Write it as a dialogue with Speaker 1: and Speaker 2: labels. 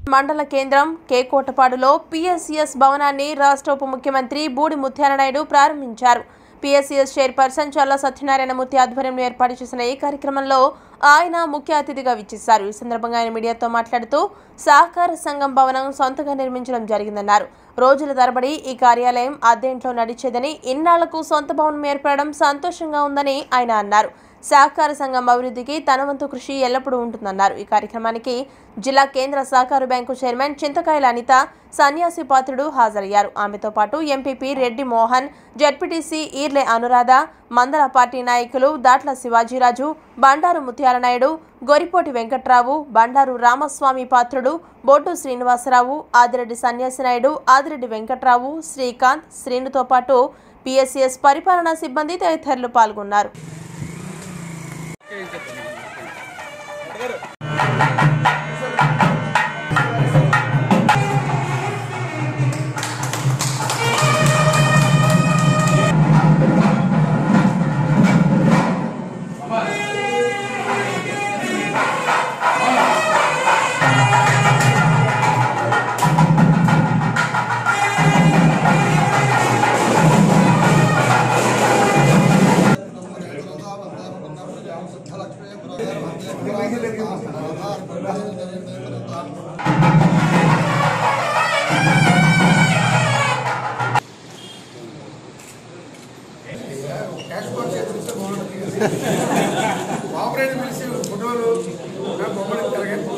Speaker 1: మండల కేంద్రం కేకోటపాడులో పిఎస్సిఎస్ భవనాన్ని రాష్ట్ర ఉప ముఖ్యమంత్రి బూడి ముత్యాలనాయుడు ప్రారంభించారు పిఎస్సిఎస్ చైర్పర్సన్ చల్ల సత్యనారాయణమూర్తి ఆధ్వర్యంలో ఏర్పాటు చేసిన ఈ కార్యక్రమంలో ఆయన ముఖ్య అతిథిగా విచ్చేశారు ఈ సందర్భంగా ఆయన మీడియాతో మాట్లాడుతూ సహకార సంఘం భవనం సొంతంగా నిర్మించడం జరిగిందన్నారు రోజుల తరబడి ఈ కార్యాలయం అద్దె ఇంట్లో నడిచేదని ఇన్నాళ్లకు సొంత భవనం ఏర్పడడం సంతోషంగా ఉందని ఆయన అన్నారు సహకార సంఘం అభివృద్ధికి తన వంతు కృషి ఎల్లప్పుడూ ఉంటుందన్నారు ఈ కార్యక్రమానికి జిల్లా కేంద్ర సహకార బ్యాంకు చైర్మన్ చింతకాయల అనిత సన్యాసి పాత్రుడు హాజరయ్యారు ఆమెతో పాటు ఎంపీపీ రెడ్డి మోహన్ జడ్పీటీసీ ఈర్లే అనురాధ మందల పార్టీ నాయకులు దాట్ల శివాజీరాజు బండారు ముత్యాలనాయుడు గొరిపోటి వెంకట్రావు బండారు రామస్వామి పాత్రుడు బొడ్డు శ్రీనివాసరావు ఆదిరెడ్డి సన్యాసినాయుడు ఆదిరెడ్డి వెంకట్రావు శ్రీకాంత్ శ్రీనుతో పాటు పిఎస్సిఎస్ పరిపాలనా సిబ్బంది తదితరులు పాల్గొన్నారు
Speaker 2: ఆపరేషన్ పిలిచి ఫోటోలు బొమ్మలు తిరగండి